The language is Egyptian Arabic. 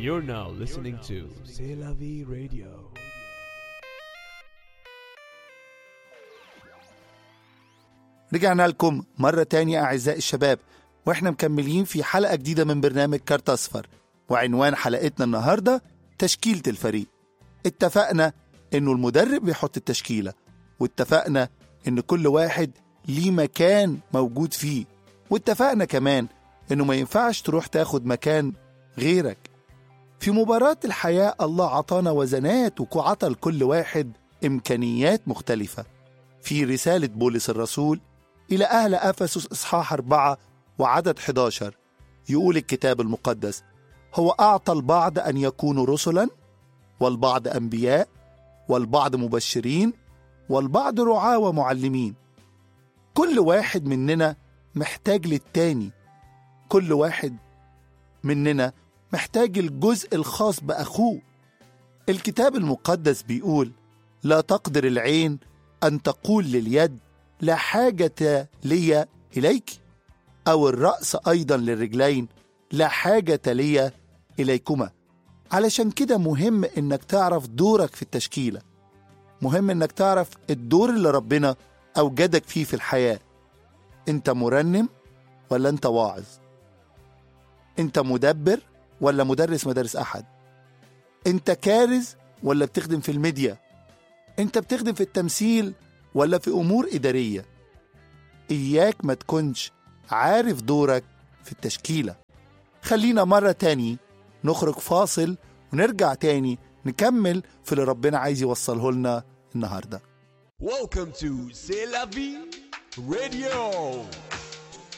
You're now listening to C'est la vie radio. رجعنا لكم مرة تانية أعزائي الشباب وإحنا مكملين في حلقة جديدة من برنامج كارت أصفر وعنوان حلقتنا النهاردة تشكيلة الفريق اتفقنا إنه المدرب بيحط التشكيلة واتفقنا إن كل واحد ليه مكان موجود فيه واتفقنا كمان إنه ما ينفعش تروح تاخد مكان غيرك في مباراة الحياة الله عطانا وزنات وعطى لكل واحد إمكانيات مختلفة في رسالة بولس الرسول إلى أهل أفسس إصحاح أربعة وعدد 11 يقول الكتاب المقدس هو أعطى البعض أن يكونوا رسلا والبعض أنبياء والبعض مبشرين والبعض رعاة ومعلمين كل واحد مننا محتاج للتاني كل واحد مننا محتاج الجزء الخاص بأخوه الكتاب المقدس بيقول لا تقدر العين أن تقول لليد لا حاجة لي إليك أو الرأس أيضا للرجلين لا حاجة لي إليكما علشان كده مهم إنك تعرف دورك في التشكيلة مهم إنك تعرف الدور اللي ربنا أوجدك فيه في الحياة أنت مرنم ولا أنت واعظ أنت مدبر ولا مدرس مدارس أحد أنت كارز ولا بتخدم في الميديا أنت بتخدم في التمثيل ولا في أمور إدارية إياك ما تكونش عارف دورك في التشكيلة خلينا مرة تاني نخرج فاصل ونرجع تاني نكمل في اللي ربنا عايز يوصله لنا النهارده Welcome to C'est la vie radio.